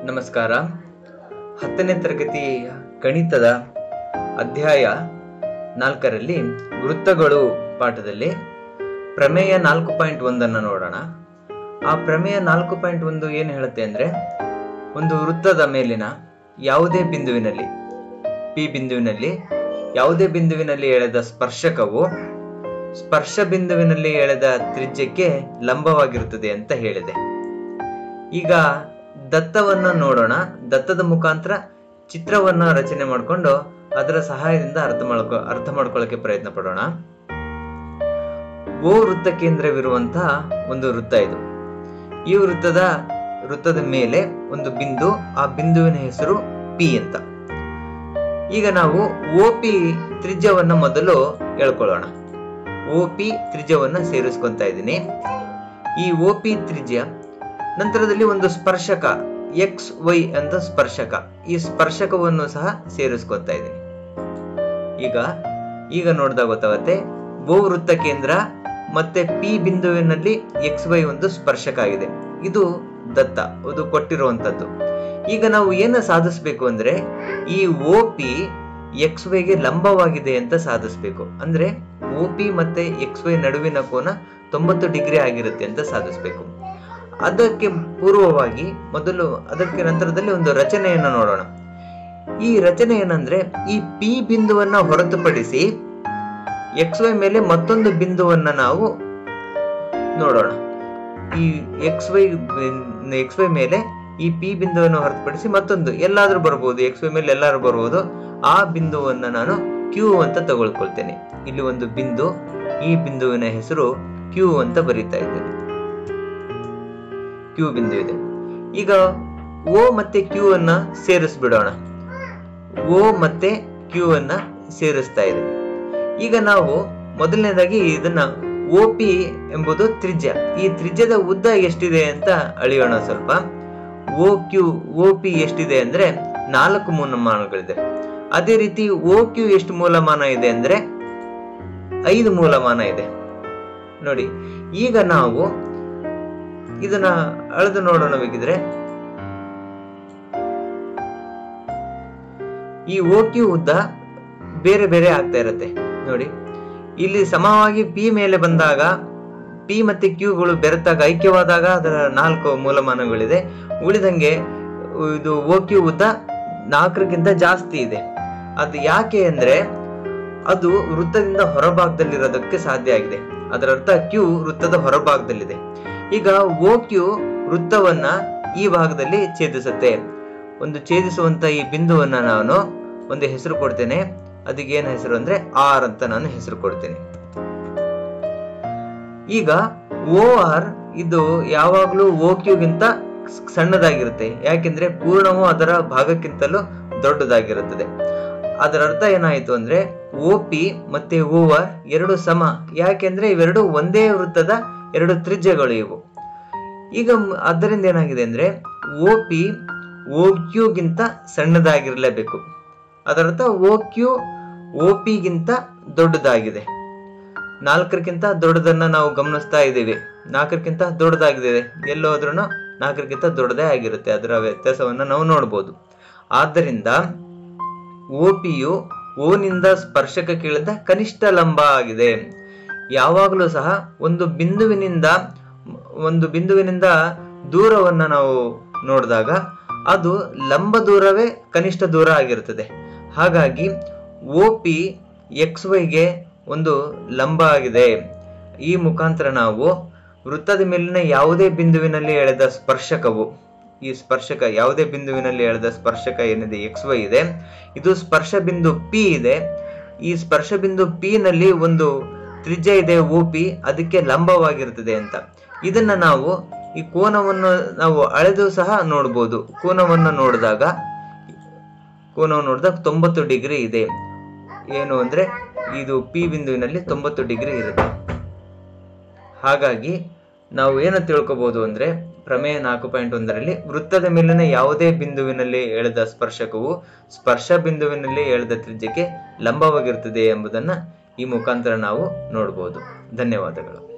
ನಮಸ್ಕಾರ ಹತ್ತನೇ ತರಗತಿಯ ಗಣಿತದ ಅಧ್ಯಾಯ ನಾಲ್ಕರಲ್ಲಿ ವೃತ್ತಗಳು ಪಾಠದಲ್ಲಿ ಪ್ರಮೇಯ ನಾಲ್ಕು ಪಾಯಿಂಟ್ ಒಂದನ್ನು ನೋಡೋಣ ಆ ಪ್ರಮೇಯ ನಾಲ್ಕು ಪಾಯಿಂಟ್ ಒಂದು ಏನು ಹೇಳುತ್ತೆ ಅಂದರೆ ಒಂದು ವೃತ್ತದ ಮೇಲಿನ ಯಾವುದೇ ಬಿಂದುವಿನಲ್ಲಿ ಪಿ ಬಿಂದುವಿನಲ್ಲಿ ಯಾವುದೇ ಬಿಂದುವಿನಲ್ಲಿ ಎಳೆದ ಸ್ಪರ್ಶಕವು ಸ್ಪರ್ಶ ಬಿಂದುವಿನಲ್ಲಿ ಎಳೆದ ತ್ರಿಜ್ಯಕ್ಕೆ ಲಂಬವಾಗಿರುತ್ತದೆ ಅಂತ ಹೇಳಿದೆ ಈಗ ದತ್ತವನ್ನ ನೋಡೋಣ ದತ್ತದ ಮುಖಾಂತರ ಚಿತ್ರವನ್ನ ರಚನೆ ಮಾಡಿಕೊಂಡು ಅದರ ಸಹಾಯದಿಂದ ಅರ್ಥ ಮಾಡ್ಕೊ ಅರ್ಥ ಮಾಡ್ಕೊಳ್ಳೋಕೆ ಪ್ರಯತ್ನ ಪಡೋಣ ಓ ವೃತ್ತ ಕೇಂದ್ರವಿರುವಂತಹ ಒಂದು ವೃತ್ತ ಇದು ಈ ವೃತ್ತದ ವೃತ್ತದ ಮೇಲೆ ಒಂದು ಬಿಂದು ಆ ಬಿಂದುವಿನ ಹೆಸರು ಪಿ ಅಂತ ಈಗ ನಾವು ಓ ಪಿ ತ್ರಿಜ್ಯವನ್ನ ಮೊದಲು ಹೇಳ್ಕೊಳ್ಳೋಣ ಓ ಪಿ ತ್ರಿಜ್ಯವನ್ನ ಸೇರಿಸ್ಕೊಂತ ಇದ್ದೀನಿ ಈ ಓ ಪಿ ತ್ರಿಜ್ಯ ನಂತರದಲ್ಲಿ ಒಂದು ಸ್ಪರ್ಶಕ ಎಕ್ಸ್ ವೈ ಅಂತ ಸ್ಪರ್ಶಕ ಈ ಸ್ಪರ್ಶಕವನ್ನು ಸಹ ಸೇರಿಸ್ಕೊತಾ ಇದ್ದೀನಿ ಈಗ ಈಗ ನೋಡಿದಾಗ ಗೊತ್ತಾಗುತ್ತೆ ಬಹುವೃತ್ತ ಕೇಂದ್ರ ಮತ್ತೆ ಪಿ ಬಿಂದುವಿನಲ್ಲಿ ಎಕ್ಸ್ ವೈ ಒಂದು ಸ್ಪರ್ಶಕ ಆಗಿದೆ ಇದು ದತ್ತ ಅದು ಕೊಟ್ಟಿರುವಂತದ್ದು ಈಗ ನಾವು ಏನು ಸಾಧಿಸ್ಬೇಕು ಅಂದ್ರೆ ಈ ಓ ಪಿ ಎಕ್ಸ್ ವೈಗೆ ಲಂಬವಾಗಿದೆ ಅಂತ ಸಾಧಿಸ್ಬೇಕು ಅಂದ್ರೆ ಓ ಪಿ ಮತ್ತೆ ಎಕ್ಸ್ ವೈ ನಡುವಿನ ಕೋನ ತೊಂಬತ್ತು ಡಿಗ್ರಿ ಆಗಿರುತ್ತೆ ಅಂತ ಸಾಧಿಸ್ಬೇಕು ಅದಕ್ಕೆ ಪೂರ್ವವಾಗಿ ಮೊದಲು ಅದಕ್ಕೆ ನಂತರದಲ್ಲಿ ಒಂದು ರಚನೆಯನ್ನು ನೋಡೋಣ ಈ ರಚನೆ ಏನಂದ್ರೆ ಈ ಪಿ ಬಿಂದುವನ್ನ ಹೊರತುಪಡಿಸಿ ಎಕ್ಸ್ ವೈ ಮೇಲೆ ಮತ್ತೊಂದು ಬಿಂದುವನ್ನ ನಾವು ನೋಡೋಣ ಈ ಎಕ್ಸ್ ವೈ ಎಕ್ಸ್ ವೈ ಮೇಲೆ ಈ ಪಿ ಬಿಂದುವನ್ನು ಹೊರತುಪಡಿಸಿ ಮತ್ತೊಂದು ಎಲ್ಲಾದ್ರೂ ಬರ್ಬೋದು ಎಕ್ಸ್ ವೈ ಮೇಲೆ ಎಲ್ಲಾದ್ರೂ ಬರ್ಬೋದು ಆ ಬಿಂದುವನ್ನ ನಾನು ಕ್ಯೂ ಅಂತ ತಗೊಳ್ಕೊಳ್ತೇನೆ ಇಲ್ಲಿ ಒಂದು ಬಿಂದು ಈ ಬಿಂದುವಿನ ಹೆಸರು ಕ್ಯೂ ಅಂತ ಬರೀತಾ ಇದ್ದೇನೆ ಕ್ಯೂ ಬಿಂದು ಇದೆ ಈಗ ಓ ಮತ್ತೆ ಕ್ಯೂ ಅನ್ನ ಸೇರಿಸ್ಬಿಡೋಣ ಓ ಮತ್ತೆ ಕ್ಯೂ ಅನ್ನ ಸೇರಿಸ್ತಾ ಇದೆ ಈಗ ನಾವು ಮೊದಲನೇದಾಗಿ ಇದನ್ನ ಓ ಪಿ ಎಂಬುದು ತ್ರಿಜ್ಯ ಈ ತ್ರಿಜ್ಯದ ಉದ್ದ ಎಷ್ಟಿದೆ ಅಂತ ಅಳಿಯೋಣ ಸ್ವಲ್ಪ ಓ ಕ್ಯೂ ಓ ಪಿ ಎಷ್ಟಿದೆ ಅಂದ್ರೆ ನಾಲ್ಕು ಮೂಲಮಾನಗಳಿದೆ ಅದೇ ರೀತಿ ಓ ಕ್ಯೂ ಎಷ್ಟು ಮೂಲಮಾನ ಇದೆ ಅಂದ್ರೆ ಐದು ಮೂಲಮಾನ ಇದೆ ನೋಡಿ ಈಗ ನಾವು ಇದನ್ನ ಅಳೆದು ನೋಡೋಣ ಬೇಕಿದ್ರೆ ಈ ಓ ಕ್ಯೂ ಉದ್ದ ಬೇರೆ ಬೇರೆ ಆಗ್ತಾ ಇರತ್ತೆ ನೋಡಿ ಇಲ್ಲಿ ಸಮವಾಗಿ ಪಿ ಮೇಲೆ ಬಂದಾಗ ಪಿ ಮತ್ತೆ ಕ್ಯೂಗಳು ಬೆರೆತಾಗ ಐಕ್ಯವಾದಾಗ ಅದರ ನಾಲ್ಕು ಮೂಲಮಾನಗಳಿದೆ ಉಳಿದಂಗೆ ಇದು ಓ ಕ್ಯೂ ಉದ್ದ ನಾಲ್ಕರಿಗಿಂತ ಜಾಸ್ತಿ ಇದೆ ಅದು ಯಾಕೆ ಅಂದ್ರೆ ಅದು ವೃತ್ತದಿಂದ ಹೊರಭಾಗದಲ್ಲಿರೋದಕ್ಕೆ ಸಾಧ್ಯ ಆಗಿದೆ ಅದರ ಅರ್ಥ ಕ್ಯೂ ವೃತ್ತದ ಹೊರಭಾಗದಲ್ಲಿದೆ ಈಗ ಓ ಕ್ಯೂ ವೃತ್ತವನ್ನ ಈ ಭಾಗದಲ್ಲಿ ಛೇದಿಸುತ್ತೆ ಒಂದು ಛೇದಿಸುವಂತ ಈ ಬಿಂದುವನ್ನ ನಾನು ಒಂದು ಹೆಸರು ಕೊಡ್ತೇನೆ ಅದಕ್ಕೆ ಏನು ಹೆಸರು ಅಂದ್ರೆ ಆರ್ ಅಂತ ನಾನು ಹೆಸರು ಕೊಡ್ತೇನೆ ಈಗ ಓ ಆರ್ ಇದು ಯಾವಾಗ್ಲೂ ಓ ಕ್ಯೂಗಿಂತ ಸಣ್ಣದಾಗಿರುತ್ತೆ ಯಾಕೆಂದ್ರೆ ಪೂರ್ಣವು ಅದರ ಭಾಗಕ್ಕಿಂತಲೂ ದೊಡ್ಡದಾಗಿರುತ್ತದೆ ಅದರ ಅರ್ಥ ಏನಾಯ್ತು ಅಂದ್ರೆ ಓ ಪಿ ಮತ್ತೆ ಓ ಆರ್ ಎರಡು ಸಮ ಯಾಕೆಂದ್ರೆ ಇವೆರಡು ಒಂದೇ ವೃತ್ತದ ಎರಡು ತ್ರಿಜ್ಯಗಳು ಇವು ಈಗ ಅದರಿಂದ ಏನಾಗಿದೆ ಅಂದ್ರೆ ಓ ಪಿ ಓ ಕ್ಯೂಗಿಂತ ಸಣ್ಣದಾಗಿರ್ಲೇಬೇಕು ಅದರರ್ಥ ಓ ಕ್ಯೂ ಓ ಪಿಗಿಂತ ದೊಡ್ಡದಾಗಿದೆ ನಾಲ್ಕರಕ್ಕಿಂತ ದೊಡ್ಡದನ್ನ ನಾವು ಗಮನಿಸ್ತಾ ಇದ್ದೀವಿ ನಾಲ್ಕರಕ್ಕಿಂತ ದೊಡ್ಡದಾಗಿದೆ ಎಲ್ಲೋದ್ರೂ ನಾಲ್ಕರಕ್ಕಿಂತ ದೊಡ್ಡದೇ ಆಗಿರುತ್ತೆ ಅದರ ವ್ಯತ್ಯಾಸವನ್ನ ನಾವು ನೋಡ್ಬೋದು ಆದ್ದರಿಂದ ಓ ಪಿಯು ಓನಿಂದ ಸ್ಪರ್ಶಕ ಕೇಳಿದ ಕನಿಷ್ಠ ಲಂಬ ಆಗಿದೆ ಯಾವಾಗಲೂ ಸಹ ಒಂದು ಬಿಂದುವಿನಿಂದ ಒಂದು ಬಿಂದುವಿನಿಂದ ದೂರವನ್ನ ನಾವು ನೋಡಿದಾಗ ಅದು ಲಂಬ ದೂರವೇ ಕನಿಷ್ಠ ದೂರ ಆಗಿರುತ್ತದೆ ಹಾಗಾಗಿ ಓ ಪಿ ಎಕ್ಸ್ ವೈಗೆ ಒಂದು ಲಂಬ ಆಗಿದೆ ಈ ಮುಖಾಂತರ ನಾವು ವೃತ್ತದ ಮೇಲಿನ ಯಾವುದೇ ಬಿಂದುವಿನಲ್ಲಿ ಎಳೆದ ಸ್ಪರ್ಶಕವು ಈ ಸ್ಪರ್ಶಕ ಯಾವುದೇ ಬಿಂದುವಿನಲ್ಲಿ ಎಳೆದ ಸ್ಪರ್ಶಕ ಏನಿದೆ ಎಕ್ಸ್ ವೈ ಇದೆ ಇದು ಸ್ಪರ್ಶ ಬಿಂದು ಪಿ ಇದೆ ಈ ಸ್ಪರ್ಶ ಬಿಂದು ಪಿ ನಲ್ಲಿ ಒಂದು ತ್ರಿಜ್ಯ ಇದೆ ಓ ಪಿ ಅದಕ್ಕೆ ಲಂಬವಾಗಿರುತ್ತದೆ ಅಂತ ಇದನ್ನ ನಾವು ಈ ಕೋನವನ್ನು ನಾವು ಅಳೆದು ಸಹ ನೋಡ್ಬೋದು ಕೋನವನ್ನು ನೋಡಿದಾಗ ಕೋನವನ್ನು ನೋಡಿದಾಗ ತೊಂಬತ್ತು ಡಿಗ್ರಿ ಇದೆ ಏನು ಅಂದ್ರೆ ಇದು ಪಿ ಬಿಂದುವಿನಲ್ಲಿ ತೊಂಬತ್ತು ಡಿಗ್ರಿ ಇರುತ್ತೆ ಹಾಗಾಗಿ ನಾವು ಏನು ತಿಳ್ಕೊಬಹುದು ಅಂದ್ರೆ ಪ್ರಮೇಯ ನಾಲ್ಕು ಪಾಯಿಂಟ್ ಒಂದರಲ್ಲಿ ವೃತ್ತದ ಮೇಲಿನ ಯಾವುದೇ ಬಿಂದುವಿನಲ್ಲಿ ಎಳೆದ ಸ್ಪರ್ಶಕವು ಸ್ಪರ್ಶ ಬಿಂದುವಿನಲ್ಲಿ ಎಳೆದ ತ್ರಿಜ್ಯಕ್ಕೆ ಲಂಬವಾಗಿರುತ್ತದೆ ಎಂಬುದನ್ನ ಈ ಮುಖಾಂತರ ನಾವು ನೋಡಬಹುದು ಧನ್ಯವಾದಗಳು